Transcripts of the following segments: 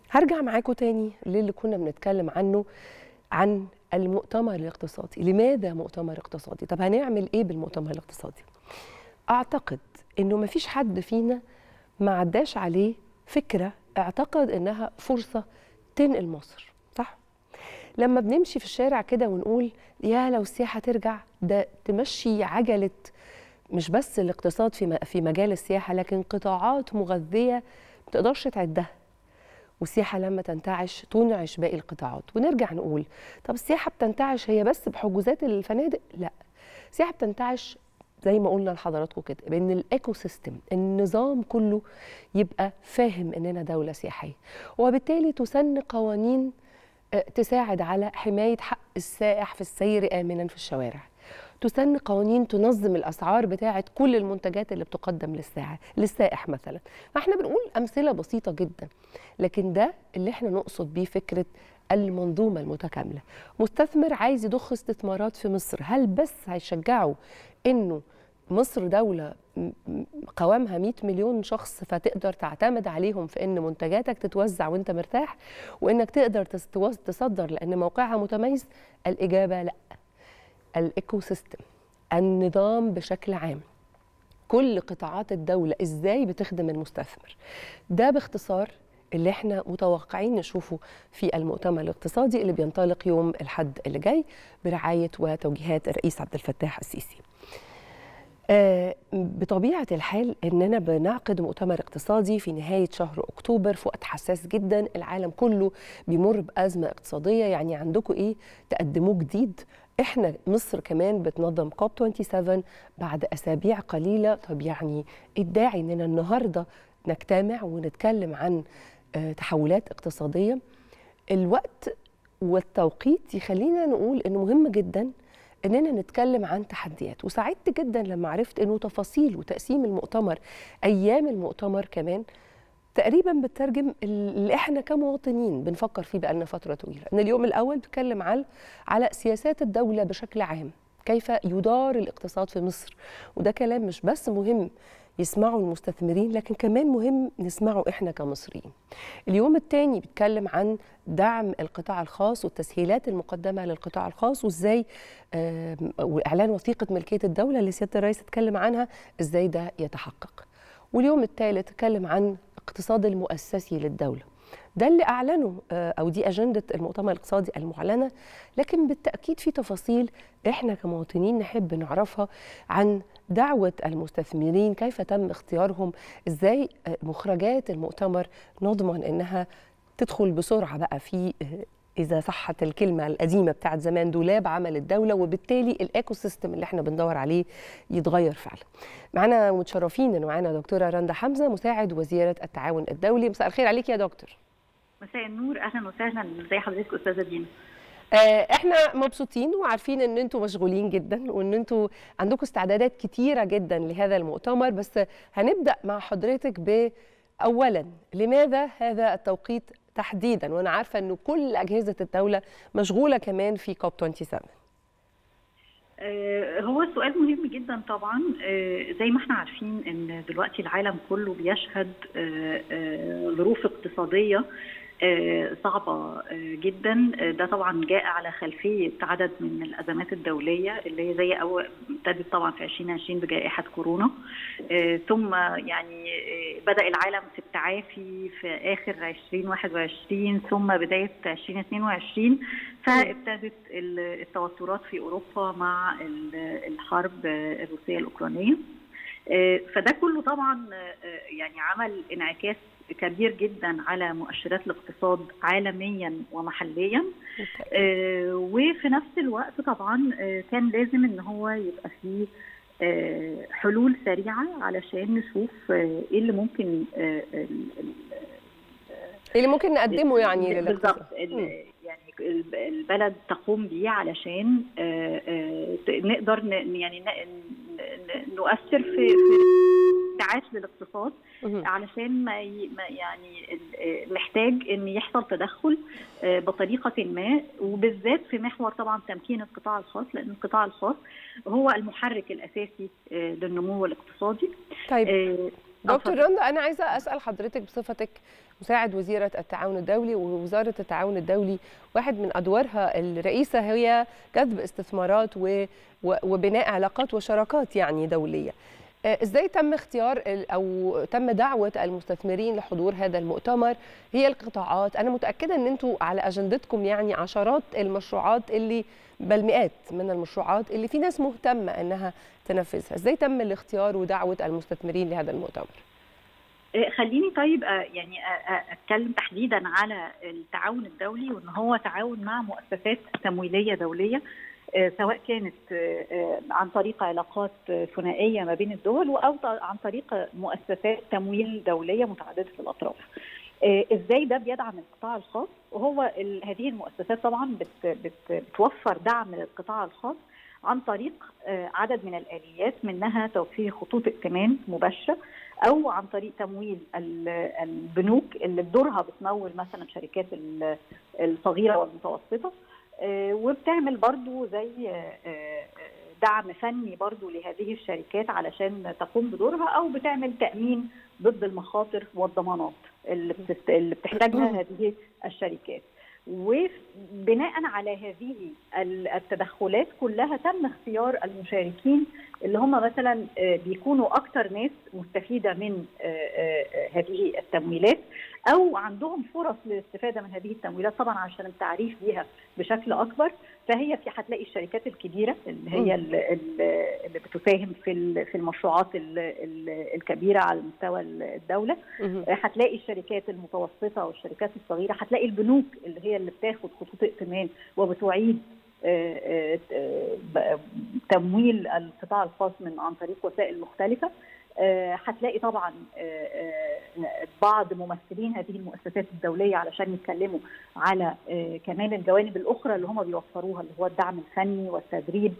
هرجع معاكم تاني للي كنا بنتكلم عنه عن المؤتمر الاقتصادي لماذا مؤتمر اقتصادي طب هنعمل ايه بالمؤتمر الاقتصادي اعتقد انه ما فيش حد فينا ما عداش عليه فكره اعتقد انها فرصه تنقل مصر صح لما بنمشي في الشارع كده ونقول يا لو السياحه ترجع ده تمشي عجله مش بس الاقتصاد في في مجال السياحه لكن قطاعات مغذيه ما تقدرش تعدها والسياحه لما تنتعش تنعش باقي القطاعات ونرجع نقول طب السياحه بتنتعش هي بس بحجوزات الفنادق لا السياحه بتنتعش زي ما قلنا لحضراتكم كده بان الايكو سيستم النظام كله يبقى فاهم اننا دوله سياحيه وبالتالي تسن قوانين تساعد على حمايه حق السائح في السير امنا في الشوارع تسن قوانين تنظم الاسعار بتاعه كل المنتجات اللي بتقدم للسائح للسائح مثلا فاحنا بنقول امثله بسيطه جدا لكن ده اللي احنا نقصد بيه فكره المنظومه المتكامله مستثمر عايز يضخ استثمارات في مصر هل بس هيشجعه انه مصر دولة قوامها 100 مليون شخص فتقدر تعتمد عليهم في ان منتجاتك تتوزع وانت مرتاح وانك تقدر تصدر لان موقعها متميز الاجابه لا الايكو سيستم النظام بشكل عام كل قطاعات الدوله ازاي بتخدم المستثمر ده باختصار اللي احنا متوقعين نشوفه في المؤتمر الاقتصادي اللي بينطلق يوم الحد اللي جاي برعايه وتوجيهات الرئيس عبد الفتاح السيسي آه بطبيعة الحال إننا بنعقد مؤتمر اقتصادي في نهاية شهر أكتوبر في وقت حساس جدا العالم كله بيمر بأزمة اقتصادية يعني عندكم إيه تقدموه جديد إحنا مصر كمان بتنظم كوب 27 بعد أسابيع قليلة طب يعني الداعي إننا النهاردة نجتمع ونتكلم عن آه تحولات اقتصادية الوقت والتوقيت يخلينا نقول إنه مهم جداً اننا نتكلم عن تحديات وسعدت جدا لما عرفت انه تفاصيل وتقسيم المؤتمر ايام المؤتمر كمان تقريبا بترجم اللي احنا كمواطنين بنفكر فيه بقالنا فتره طويله ان اليوم الاول بيتكلم على على سياسات الدوله بشكل عام كيف يدار الاقتصاد في مصر وده كلام مش بس مهم يسمعوا المستثمرين لكن كمان مهم نسمعه احنا كمصريين. اليوم الثاني بيتكلم عن دعم القطاع الخاص والتسهيلات المقدمه للقطاع الخاص وازاي واعلان وثيقه ملكيه الدوله اللي سياده الرئيس اتكلم عنها ازاي ده يتحقق. واليوم الثالث اتكلم عن الاقتصاد المؤسسي للدوله. ده اللي اعلنه او دي اجنده المؤتمر الاقتصادي المعلنه لكن بالتاكيد في تفاصيل احنا كمواطنين نحب نعرفها عن دعوه المستثمرين كيف تم اختيارهم ازاي مخرجات المؤتمر نضمن انها تدخل بسرعه بقى في اذا صحت الكلمه القديمه بتاعت زمان دولاب عمل الدوله وبالتالي الايكو سيستم اللي احنا بندور عليه يتغير فعلا. معانا متشرفين ان معانا دكتوره رندا حمزه مساعد وزيره التعاون الدولي مساء الخير عليك يا دكتور. مساء النور اهلا وسهلا ازي حضرتك استاذه دينا احنا مبسوطين وعارفين ان انتم مشغولين جدا وان انتم عندكم استعدادات كتيره جدا لهذا المؤتمر بس هنبدا مع حضرتك ب اولا لماذا هذا التوقيت تحديدا وانا عارفه انه كل اجهزه الدوله مشغوله كمان في كوب 27 هو السؤال مهم جدا طبعا زي ما احنا عارفين ان دلوقتي العالم كله بيشهد ظروف اقتصاديه صعبة جدا ده طبعا جاء على خلفية عدد من الأزمات الدولية اللي هي زي أول ابتدت طبعا في 2020 بجائحة كورونا ثم يعني بدأ العالم في التعافي في آخر 2021 ثم بداية 2022 فابتدت التوترات في أوروبا مع الحرب الروسية الأوكرانية فده كله طبعا يعني عمل انعكاس كبير جدا على مؤشرات الاقتصاد عالميا ومحليا آه وفي نفس الوقت طبعا آه كان لازم ان هو يبقى فيه آه حلول سريعه علشان نشوف آه ايه اللي ممكن آه ايه اللي ممكن نقدمه يعني بالظبط يعني البلد تقوم بيه علشان آه آه نقدر يعني نؤثر في, في انتعاش للاقتصاد علشان ما يعني محتاج ان يحصل تدخل بطريقه ما وبالذات في محور طبعا تمكين القطاع الخاص لان القطاع الخاص هو المحرك الاساسي للنمو الاقتصادي طيب دكتور رندا انا عايزه اسال حضرتك بصفتك مساعد وزيره التعاون الدولي ووزاره التعاون الدولي واحد من ادوارها الرئيسه هي جذب استثمارات وبناء علاقات وشراكات يعني دوليه ازاي تم اختيار او تم دعوه المستثمرين لحضور هذا المؤتمر هي القطاعات انا متاكده ان انتم على اجندتكم يعني عشرات المشروعات اللي بل مئات من المشروعات اللي في ناس مهتمه انها تنفذها ازاي تم الاختيار ودعوه المستثمرين لهذا المؤتمر خليني طيب يعني اتكلم تحديدا على التعاون الدولي وان هو تعاون مع مؤسسات تمويليه دوليه سواء كانت عن طريق علاقات ثنائيه ما بين الدول او عن طريق مؤسسات تمويل دوليه متعدده الاطراف. ازاي ده بيدعم القطاع الخاص وهو هذه المؤسسات طبعا بت بت بتوفر دعم للقطاع الخاص عن طريق عدد من الاليات منها توفير خطوط ائتمان مباشره او عن طريق تمويل البنوك اللي بدورها بتمول مثلا الشركات الصغيره والمتوسطه وبتعمل برضو زي دعم فني برضو لهذه الشركات علشان تقوم بدورها او بتعمل تامين ضد المخاطر والضمانات اللي, بتست... اللي بتحتاجها هذه الشركات وبناء على هذه التدخلات كلها تم اختيار المشاركين اللي هم مثلا بيكونوا اكثر ناس مستفيده من هذه التمويلات او عندهم فرص للاستفاده من هذه التمويلات طبعا عشان التعريف بيها بشكل اكبر فهي في هتلاقي الشركات الكبيره اللي هي اللي بتساهم في في المشروعات الكبيره على مستوى الدوله هتلاقي الشركات المتوسطه والشركات الصغيره هتلاقي البنوك اللي هي اللي بتاخد خطوط ائتمان وبتعيد تمويل القطاع الخاص من عن طريق وسائل مختلفه هتلاقي طبعا بعض ممثلين هذه المؤسسات الدوليه علشان يتكلموا على كمان الجوانب الاخرى اللي هم بيوفروها اللي هو الدعم الفني والتدريب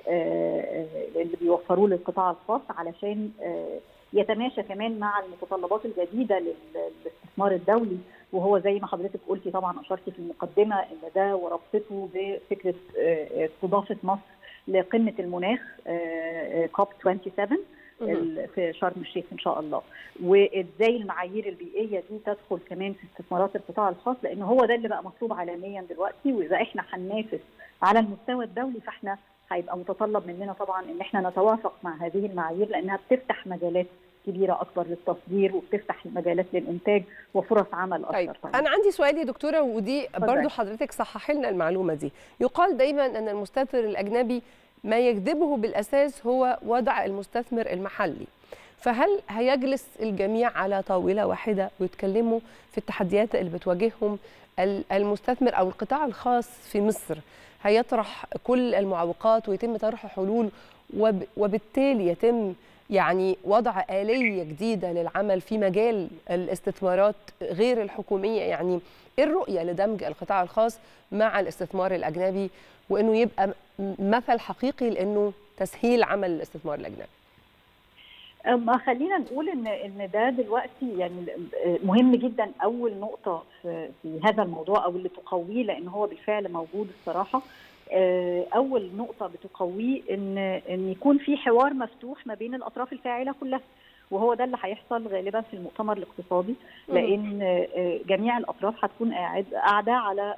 اللي بيوفروه للقطاع الخاص علشان يتماشى كمان مع المتطلبات الجديده للاستثمار الدولي وهو زي ما حضرتك قلتي طبعا اشرتي في المقدمه ان ده وربطته بفكره استضافه مصر لقمه المناخ كوب 27 في شرم الشيخ ان شاء الله وازاي المعايير البيئيه دي تدخل كمان في استثمارات القطاع الخاص لان هو ده اللي بقى مطلوب عالميا دلوقتي واذا احنا هننافس على المستوى الدولي فاحنا هيبقى متطلب مننا طبعا ان احنا نتوافق مع هذه المعايير لانها بتفتح مجالات كبيره اكبر للتصدير وبتفتح مجالات للانتاج وفرص عمل اكثر طيب. طبعا. انا عندي سؤال يا دكتوره ودي برضو حضرتك صححي لنا المعلومه دي يقال دايما ان المستثمر الاجنبي ما يجذبه بالاساس هو وضع المستثمر المحلي فهل هيجلس الجميع على طاوله واحده ويتكلموا في التحديات اللي بتواجههم المستثمر او القطاع الخاص في مصر هيطرح كل المعوقات ويتم طرح حلول وبالتالي يتم يعني وضع آلية جديدة للعمل في مجال الاستثمارات غير الحكومية يعني إيه الرؤية لدمج القطاع الخاص مع الاستثمار الأجنبي وإنه يبقى مثل حقيقي لأنه تسهيل عمل الاستثمار الأجنبي ما خلينا نقول ان ان ده دلوقتي يعني مهم جدا اول نقطه في, في هذا الموضوع او اللي تقويه لان هو بالفعل موجود الصراحه اول نقطه بتقويه ان ان يكون في حوار مفتوح ما بين الاطراف الفاعله كلها وهو ده اللي هيحصل غالبا في المؤتمر الاقتصادي لان جميع الاطراف هتكون قاعده على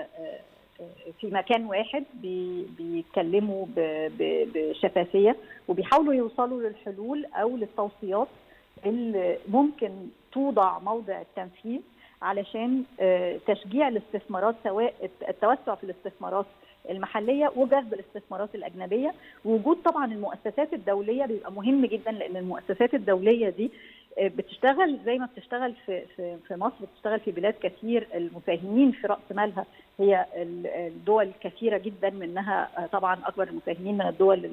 في مكان واحد بيتكلموا بشفافيه وبيحاولوا يوصلوا للحلول او للتوصيات اللي ممكن توضع موضع التنفيذ علشان تشجيع الاستثمارات سواء التوسع في الاستثمارات المحليه وجذب الاستثمارات الاجنبيه وجود طبعا المؤسسات الدوليه بيبقى مهم جدا لان المؤسسات الدوليه دي بتشتغل زي ما بتشتغل في في في مصر بتشتغل في بلاد كثير المساهمين في راس مالها هي الدول كثيره جدا منها طبعا اكبر المساهمين من الدول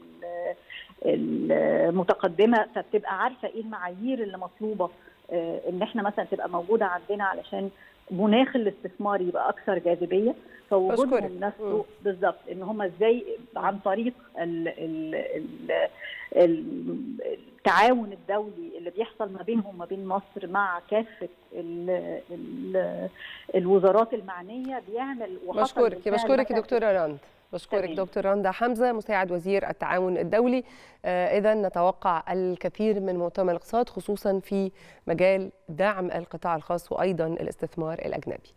المتقدمه فبتبقى عارفه ايه المعايير اللي مطلوبه ان احنا مثلا تبقى موجوده عندنا علشان مناخ الاستثمار يبقى اكثر جاذبيه فوجودهم نفسه بالظبط ان هم ازاي عن طريق ال ال ال التعاون الدولي اللي بيحصل ما بينهم وما بين مصر مع كافه ال ال الوزارات المعنيه بيعمل بشكرك بشكرك يا دكتوره راند بشكرك تمام. دكتور رندا حمزه مساعد وزير التعاون الدولي آه اذا نتوقع الكثير من مؤتمر الاقتصاد خصوصا في مجال دعم القطاع الخاص وايضا الاستثمار الاجنبي